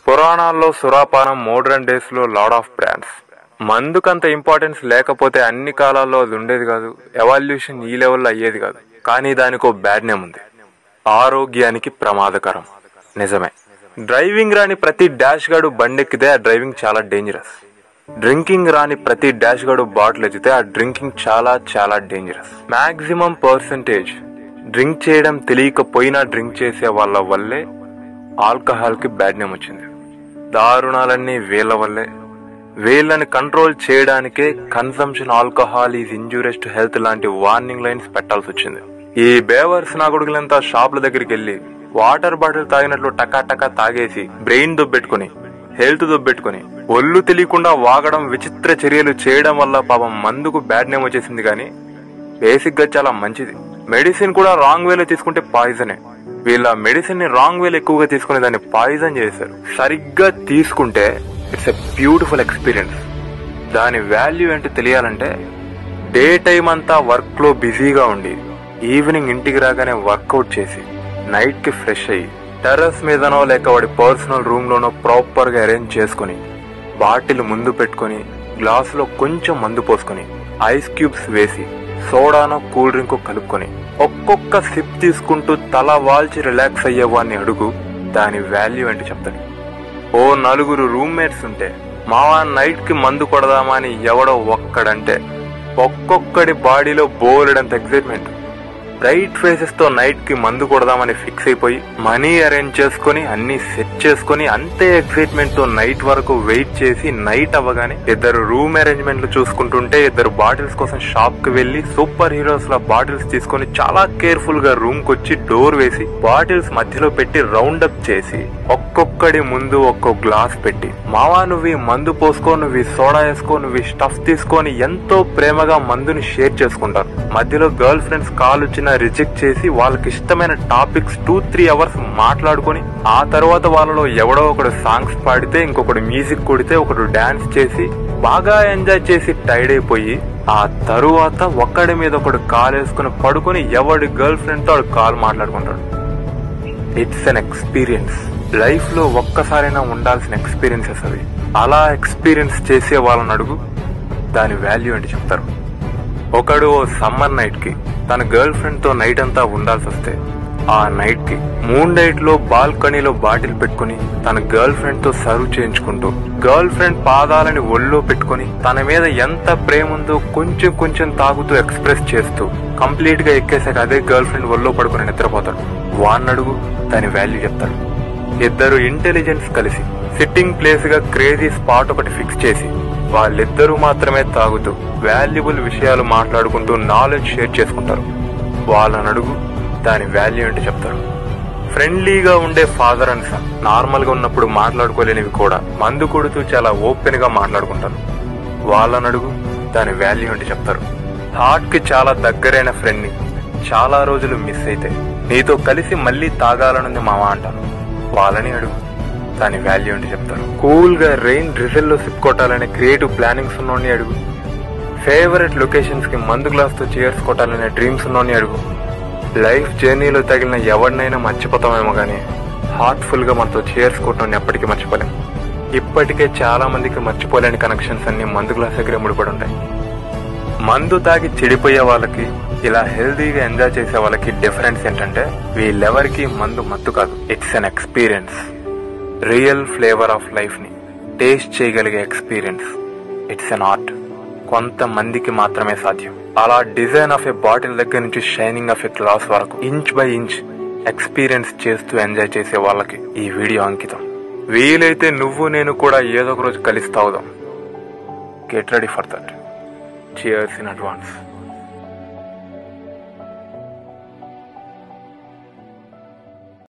పురాణాల్లో సురాపానం modern days లో లాడ్ ఆఫ్ బ్రాండ్స్ మందుకంత ఇంపార్టెన్స్ లేకపోతే అన్ని కాలాల్లో అది ఉండేది కాదు ఎవాల్యూషన్ ఈ లెవెల్లో అయ్యేది కాదు కానీ దానికి ఒక బ్యాడ్ నేమ్ ఉంది ఆరోగ్యానికి ప్రమాదకరం నిజమే డ్రైవింగ్ రాని ప్రతి డాష్ గాడు బండెక్కితే ఆ డ్రైవింగ్ చాలా డేంజరస్ డ్రింకింగ్ రాని ప్రతి డాష్ గాడు బాటిల్ ఎత్తితే ఆ డ్రింకింగ్ చాలా చాలా డేంజరస్ మాక్సిమం పర్సంటేజ్ డ్రింక్ చేయడం తెలియకపోయినా డ్రింక్ చేసే వాళ్ళ వల్లే ఆల్కహాల్ కి బ్యాడ్ నేమ్ వచ్చింది దారుణాలన్నీ వీళ్ళ వల్లే వీళ్ళని కంట్రోల్ చేయడానికే consumption alcohol is injurious to health లాంటి వార్నింగ్ లైన్స్ పెట్టాల్సి వచ్చింది ఈ బేవర్స్ నా కొడుకులంతా షాపుల దగ్గరికి వెళ్ళి వాటర్ బాటిల్ తాగినట్లు టకా టకా తాగేసి బ్రెయిన్ దుబ్బెట్టుకుని హెల్త్ దుబ్బెట్టుకుని ఒళ్ళు తెలియకుండా వాగడం విచిత్ర చర్యలు చేయడం వల్ల పాపం మందుకు బ్యాడ్ నేమ్ వచ్చేసింది కానీ బేసిక్ గా చాలా మంచిది మెడిసిన్ కూడా రాంగ్ వేలో తీసుకుంటే పాయిజనే వీళ్ళ మెడిసిన్ ని రాంగ్ వేలో ఎక్కువగా తీసుకుని దాన్ని పాయిజన్ చేశారు సరిగ్గా తీసుకుంటే ఇట్స్ ఎ బ్యూటిఫుల్ ఎక్స్పీరియన్స్ దాని వాల్యూ ఏంటో తెలియాలంటే డే టైం అంతా వర్క్ లో బిజీగా ఉండి ఈవినింగ్ ఇంటికి రాగానే వర్కౌట్ చేసి నైట్ కి ఫ్రెష్ అయ్యి టెర్రస్ మీదనో లేక వాడి పర్సనల్ రూమ్ లోనో ప్రాపర్ గా అరేంజ్ చేసుకుని బాటిల్ ముందు పెట్టుకుని గ్లాసులో కొంచెం మందు పోసుకొని ఐస్ క్యూబ్స్ వేసి సోడానో కూల్ డ్రింక్ కలుపుకొని ఒక్కొక్క సిప్ తీసుకుంటూ తల వాల్చి రిలాక్స్ అయ్యేవాడిని అడుగు దాని వాల్యూ ఏంటి చెప్తాను ఓ నలుగురు రూమ్మేట్స్ ఉంటే మావా నైట్ కి మందు కొడదామా అని ఎవడో ఒక్కడంటే ఒక్కొక్కడి బాడీలో బోలెడంత ఎక్సైట్మెంట్ బ్రైట్ ఫేసెస్ తో నైట్ కి మందు కొడదామని ఫిక్స్ అయిపోయి మనీ అరేంజ్ చేసుకుని అన్ని సెట్ చేసుకుని అంతే ఎక్సైట్మెంట్ తో నైట్ వరకు వెయిట్ చేసి నైట్ అవ్వగానే ఇద్దరు రూమ్ అరేంజ్మెంట్లు చూసుకుంటుంటే ఇద్దరు బాటిల్స్ కోసం షాప్ కి వెళ్లి సూపర్ హీరోస్ లా బాటిల్స్ తీసుకొని చాలా కేర్ఫుల్ గా రూమ్ కి వచ్చి డోర్ వేసి బాటిల్స్ మధ్యలో పెట్టి రౌండ్ అప్ చేసి ఒక్కొక్కడి ముందు ఒక్కో గ్లాస్ పెట్టి మావా నువ్వు ఈ మందు పోసుకో నువ్వు ఈ సోడా వేసుకో నువ్వు ఈ స్టఫ్ తీసుకొని ఎంతో ప్రేమగా మందుని షేర్ చేసుకుంటారు మధ్యలో గర్ల్ ఫ్రెండ్స్ కాల్ వచ్చినా రిజెక్ట్ చేసి వాళ్ళకి ఇష్టమైన టాపిక్స్ టూ త్రీ అవర్స్ మాట్లాడుకొని ఆ తర్వాత వాళ్ళలో ఎవడో ఒకడు సాంగ్స్ పాడితే ఇంకొకడు మ్యూజిక్ కొడితే ఒకడు డాన్స్ చేసి బాగా ఎంజాయ్ చేసి టైర్డ్ అయిపోయి ఆ తరువాత ఒక్కడి మీద ఒకడు కాల్ వేసుకుని పడుకొని ఎవడి గర్ల్ ఫ్రెండ్ తో వాడు కాల్ మాట్లాడుకుంటాడు ఇట్స్ అన్ ఎక్స్పీరియన్స్ లైఫ్ లో ఒక్కసారైనా ఉండాల్సిన ఎక్స్పీరియన్సెస్ అవి అలా ఎక్స్పీరియన్స్ చేసే వాళ్ళని అడుగు దాని వాల్యూ ఏంటి చెప్తారు ఒకడు ఓ సమ్మర్ నైట్ కి తన గర్ల్ ఫ్రెండ్ తో నైట్ అంతా ఉండాల్సి వస్తే ఆ నైట్ కి మూన్ నైట్ లో బాల్కనీలో బాటిల్ పెట్టుకుని తన గర్ల్ ఫ్రెండ్ తో సర్వ్ చేయించుకుంటూ గర్ల్ ఫ్రెండ్ పాదాలని ఒళ్ళో పెట్టుకుని తన మీద ఎంత ప్రేమ ఉందో కొంచెం కొంచెం తాగుతూ ఎక్స్ప్రెస్ చేస్తూ కంప్లీట్ గా ఎక్కేసాక అదే గర్ల్ ఫ్రెండ్ ఒళ్ళో పడుకుని నిద్రపోతాడు వాన్నడుగు దాని వాల్యూ చెప్తాడు ఇద్దరు ఇంటెలిజెన్స్ కలిసి సిట్టింగ్ ప్లేస్ గా క్రేజీ స్పాట్ ఒకటి ఫిక్స్ చేసి వాళ్ళిద్దరూ మాత్రమే తాగుతూ వాల్యుబుల్ విషయాలు మాట్లాడుకుంటూ నాలెడ్జ్ షేర్ చేసుకుంటారు వాళ్ళని అడుగు దాని వాల్యూ ఏంటో చెప్తారు ఫ్రెండ్లీగా ఉండే ఫాదర్ అండ్ సన్ నార్మల్ గా ఉన్నప్పుడు మాట్లాడుకోలేనివి కూడా మందు కొడుతూ చాలా ఓపెన్ గా మాట్లాడుకుంటారు వాళ్ళని అడుగు దాని వాల్యూ ఏంటి చెప్తారు హార్ట్ కి చాలా దగ్గరైన ఫ్రెండ్ ని చాలా రోజులు మిస్ అయితే నీతో కలిసి మళ్ళీ తాగాలనుంది మామ అంటాను వాళ్ళని అడుగు దాని వాల్యూ ఏంటి చెప్తారు కూల్ గా రెయిన్ డ్రిజల్ లో సిప్ కొట్టాలనే క్రియేటివ్ ప్లానింగ్స్ ఉన్నోని అడుగు ఫేవరెట్ లొకేషన్స్ కి మందు గ్లాస్ తో చేర్స్ కొట్టాలనే డ్రీమ్స్ ఉన్నోని అడుగు లైఫ్ జర్నీలో తగిలిన ఎవరినైనా మర్చిపోతామేమో కానీ హార్ట్ఫుల్ గా మనతో చేర్స్ కొట్టడం ఎప్పటికీ మర్చిపోలేం ఇప్పటికే చాలా మందికి మర్చిపోలేని కనెక్షన్స్ అన్ని మందు గ్లాస్ దగ్గర ముడిపడి ఉంటాయి మందు తాగి చెడిపోయే వాళ్ళకి ఇలా హెల్దీగా ఎంజాయ్ చేసే వాళ్ళకి డిఫరెన్స్ ఏంటంటే వీళ్ళెవరికి మందు మత్తు కాదు it's an experience real flavour of life ని టేస్ట్ చేయగలిగే ఎక్స్పీరియన్స్ ఇట్స్ అన్ ఆర్ట్ కొంతమందికి మాత్రమే సాధ్యం అలా డిజైన్ ఆఫ్ ఏ బాటిల్ దగ్గర నుంచి షైనింగ్ ఆఫ్ ఏ గ్లాస్ వరకు ఇంచ్ బై ఇంచ్ ఎక్స్పీరియన్స్ చేస్తూ ఎంజాయ్ చేసే వాళ్ళకి ఈ వీడియో అంకితం వీలైతే నువ్వు నేను కూడా ఏదో ఒక రోజు కలిసి తాగుదాం get ready for that cheers in advance